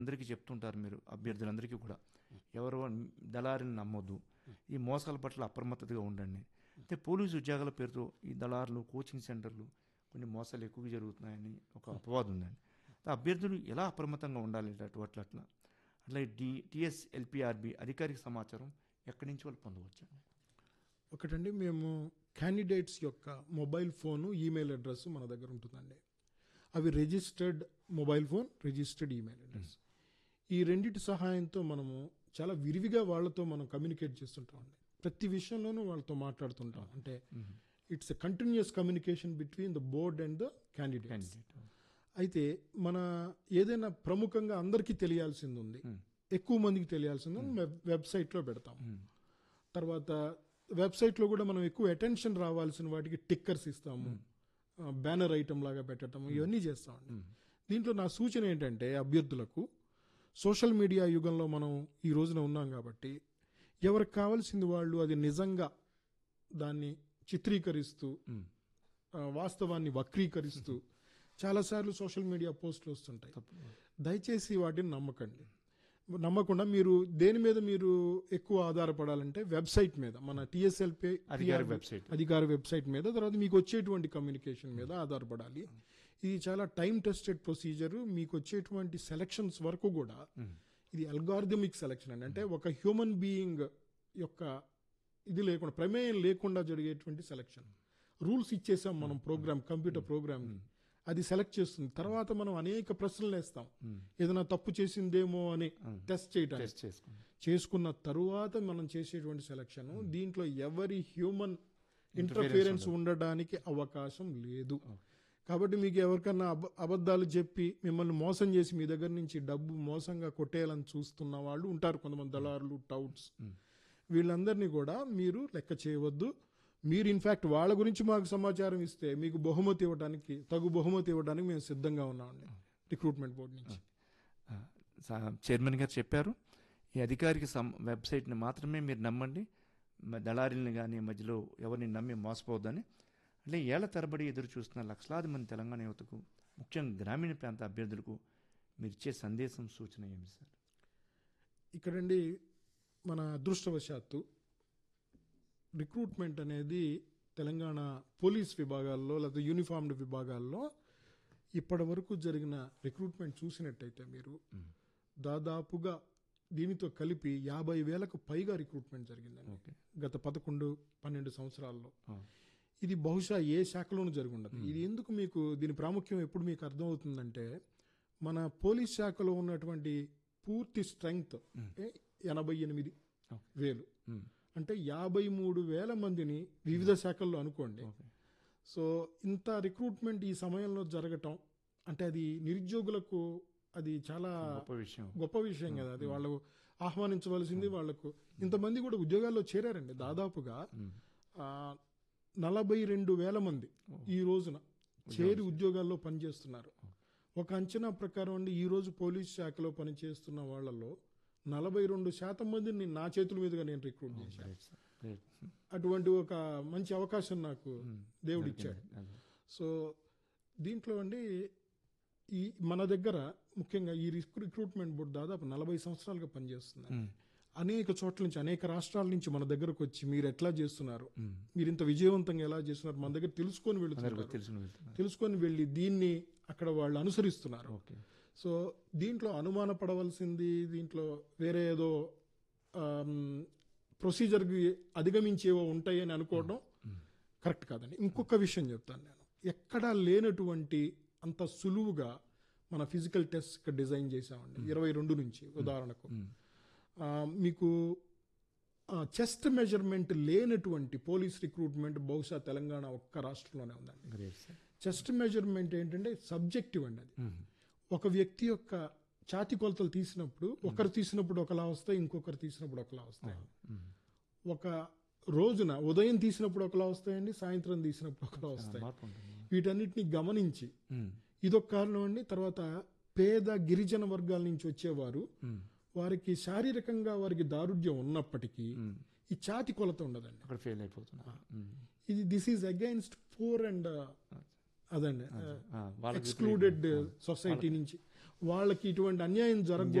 అందరికీ చెప్తుంటారు మీరు అభ్యర్థులందరికీ కూడా ఎవరో దళారిని నమ్మొద్దు ఈ మోసాల పట్ల అప్రమత్తతగా ఉండండి అయితే పోలీసు ఉద్యోగాల పేరుతో ఈ దళారులు కోచింగ్ సెంటర్లు కొన్ని మోసాలు ఎక్కువగా జరుగుతున్నాయని ఒక అపవాదం ఉందండి అభ్యర్థులు ఎలా అప్రమత్తంగా ఉండాలి అటు అట్లా అట్లా అట్లా డి టిఎస్ ఎల్పిఆర్బి అధికారిక సమాచారం ఎక్కడి నుంచి వాళ్ళు పొందవచ్చు ఒకటండి మేము క్యాండిడేట్స్ యొక్క మొబైల్ ఫోను ఈమెయిల్ అడ్రస్ మన దగ్గర ఉంటుందండి అవి registered mobile phone registered email address ఈ రెండింటి సహాయంతో మనము చాలా విరివిగా వాళ్ళతో మనం కమ్యూనికేట్ చేస్తుంటామండి ప్రతి విషయంలోనూ వాళ్ళతో మాట్లాడుతుంటాం అంటే it's a continuous communication between the board and the candidate candidate అయితే మన ఏదైనా ప్రముఖంగా అందరికీ తెలియాల్సింది ఉంది ఎక్కువ మందికి తెలియాల్సింది ఉంది వెబ్- వెబ్సైట్లో పెడతాం తర్వాత వెబ్సైట్లో కూడా మనం ఎక్కువ అటెన్షన్ రావాల్సిన వాటికి టిక్కర్స్ ఇస్తాము బ్యానర్ ఐటమ్ లాగా పెట్టడం ఇవన్నీ చేస్తామండి దీంట్లో నా సూచన ఏంటంటే అభ్యర్థులకు సోషల్ మీడియా యుగంలో మనం ఈ రోజున ఉన్నాం కాబట్టి ఎవరికి కావాల్సింది వాళ్ళు అది నిజంగా దాన్ని చిత్రీకరిస్తూ ఆ, వాస్తవాన్ని వక్రీకరిస్తూ చాలాసార్లు సోషల్ మీడియా పోస్టులు వస్తుంటాయి దయచేసి వాటిని నమ్మకండి నమ్మకుండా మీరు దేని మీద మీరు ఎక్కువ ఆధారపడాలంటే వెబ్సైట్ మీద మన టిఎస్ఎల్పి అధికారిక వెబ్సైట్. అధికార వెబ్సైట్ మీద తర్వాత మీకు వచ్చేటువంటి కమ్యూనికేషన్ మీద ఆధారపడాలి ఇది చాలా టైం టెస్టెడ్ ప్రొసీజర్ మీకు వచ్చేటువంటి సెలక్షన్స్ వరకు కూడా ఇది అల్గారిథమిక్ సెలక్షన్ అండి అంటే ఒక హ్యూమన్ బీయింగ్ యొక్క ఇది లేకుండా ప్రమేయం లేకుండా జరిగేటువంటి సెలక్షన్ రూల్స్ ఇచ్చేసాం మనం ప్రోగ్రామ్ కంప్యూటర్ ప్రోగ్రామ్ అది సెలెక్ట్ చేస్తుంది తర్వాత మనం అనేక ప్రశ్నలు వేస్తాం ఏదైనా తప్పు చేసిందేమో అని టెస్ట్ చేయడానికి టెస్ట్ చేసుకోండి చేసుకున్న తరువాత మనం చేసేటువంటి సెలక్షన్ దీంట్లో ఎవరి హ్యూమన్ ఇంటర్ఫిరెన్స్ ఉండడానికి అవకాశం లేదు కాబట్టి మీకు ఎవరికన్నా అబ- అబద్ధాలు చెప్పి మిమ్మల్ని మోసం చేసి మీ దగ్గర నుంచి డబ్బు మోసంగా కొట్టేయాలని చూస్తున్న వాళ్ళు ఉంటారు కొంతమంది దళారులు టౌట్స్ వీళ్ళందరినీ కూడా మీరు లెక్క చేయవద్దు మీరు ఇన్ఫాక్ట్ వాళ్ళ గురించి మాకు సమాచారం ఇస్తే మీకు బహుమతి ఇవ్వడానికి తగు బహుమతి ఇవ్వడానికి మేము సిద్ధంగా ఉన్నామండి రిక్రూట్మెంట్ బోర్డు నుంచి ఆ, సా- చైర్మన్ గారు చెప్పారు ఈ అధికారిక సం వెబ్సైట్ని మాత్రమే మీరు నమ్మండి మ- దళారీలను కానీ మధ్యలో ఎవరిని నమ్మి మోసపోవద్దని అంటే ఏళ్ల తరబడి ఎదురు చూస్తున్న లక్షలాది మంది తెలంగాణ యువతకు ముఖ్యంగా గ్రామీణ ప్రాంత అభ్యర్థులకు మీరు ఇచ్చే సందేశం సూచన ఏమి సార్ ఇక్కడండి మన అదృష్టవశాత్తు రిక్రూట్మెంట్ అనేది తెలంగాణ పోలీస్ విభాగాల్లో లేదా యూనిఫామ్డ్ విభాగాల్లో ఇప్పటి వరకు జరిగిన రిక్రూట్మెంట్ చూసినట్టయితే మీరు దాదాపుగా దీనితో కలిపి యాభై వేలకు పైగా రిక్రూట్మెంట్ జరిగిందండి ఓకే గత పదకొండు పన్నెండు సంవత్సరాల్లో ఆ, ఇది బహుశా ఏ శాఖలోనూ జరిగి ఉండదు ఇది ఎందుకు మీకు దీని ప్రాముఖ్యం ఎప్పుడు మీకు అర్థమవుతుందంటే మన పోలీస్ శాఖలో ఉన్నటువంటి పూర్తి స్ట్రెంగ్త్ ఎనభై ఎనిమిది ఓకే. వేలు ఉమ్, అంటే యాభై మూడు వేల మందిని వివిధ శాఖల్లో అనుకోండి ఓకే సో ఇంత రిక్రూట్మెంట్ ఈ సమయంలో జరగటం అంటే అది నిరుద్యోగులకు అది చాలా గొప్ప విషయం గొప్ప విషయం కదా అది వాళ్ళు ఆహ్వానించవలసింది వాళ్లకు ఇంతమంది కూడా ఉద్యోగాల్లో చేరారండి దాదాపుగా ఆ, నలభై రెండు వేల మంది ఈ రోజున చేరి ఉద్యోగాల్లో పనిచేస్తున్నారు ఒక అంచనా ప్రకారం అండి ఈ రోజు పోలీస్ శాఖలో పనిచేస్తున్న వాళ్ళలో నలభై రెండు శాతం మందిని నా చేతుల మీదుగా నేను రిక్రూట్ చేశాను రైట్ సార్ రైట్ అటువంటి ఒక మంచి అవకాశం నాకు దేవుడు ఇచ్చాడు అదే. సో దీంట్లో అండి ఈ మన దగ్గర ముఖ్యంగా ఈ రిక్రూ- రిక్రూట్మెంట్ బోర్డు దాదాపు నలభై సంవత్సరాలుగా పనిచేస్తుంది అనేక చోట్ల నుంచి అనేక రాష్ట్రాల నుంచి మన దగ్గరకు వచ్చి మీరు ఎట్లా చేస్తున్నారు మీరు ఇంత విజయవంతంగా ఎలా చేస్తున్నారు మన దగ్గర తెలుసుకొని వెళుతున్నారు అందరికీ తెలిసిన వెళ్తున్నారు తెలుసుకొని వెళ్ళి దీన్ని అక్కడ వాళ్ళు అనుసరిస్తున్నారు ఓకే సో దీంట్లో అనుమానపడవలసింది దీంట్లో వేరే ఏదో ప్రొసీజర్కి అధిగమించేవో ఉంటాయని అనుకోవడం కరెక్ట్ కాదండి ఇంకొక విషయం చెప్తాను నేను ఎక్కడా లేనటువంటి అంత సులువుగా మన ఫిజికల్ టెస్ట్ ఇక్కడ డిజైన్ చేసామండి ఇరవై రెండు నుంచి ఉదాహరణకు ఆ, మీకు చెస్ట్ మెజర్మెంట్ లేనటువంటి పోలీస్ రిక్రూట్మెంట్ బహుశా తెలంగాణ ఒక్క రాష్ట్రంలోనే ఉందండి గ్రేట్ సార్ చెస్ట్ మెజర్మెంట్ ఏంటంటే సబ్జెక్టివ్ అండి అది ఒక వ్యక్తి యొక్క ఛాతి కొలతలు తీసినప్పుడు ఒకరు తీసినప్పుడు ఒకలా వస్తాయి ఇంకొకరు తీసినప్పుడు ఒకలా వస్తాయి ఒక రోజున ఉదయం తీసినప్పుడు ఒకలా వస్తాయండి సాయంత్రం తీసినప్పుడు ఒకలా వస్తాయి మార్పు ఉంటుంది వీటన్నిటిని గమనించి ఉమ్, ఇదొక కారణం అండి తర్వాత పేద గిరిజన వర్గాల నుంచి వచ్చేవారు వారికి శారీరకంగా వారికి దారుఢ్యం ఉన్నప్పటికీ ఈ ఛాతి కొలత ఉండదండి అక్కడ ఫెయిల్ అయిపోతున్నా ఉమ్, ఇది this is against four and అదండి ఆ, వాళ్ళకి ఎక్స్క్లూడెడ్ సొసైటీ నుంచి వాళ్ళకి ఇటువంటి అన్యాయం జరగ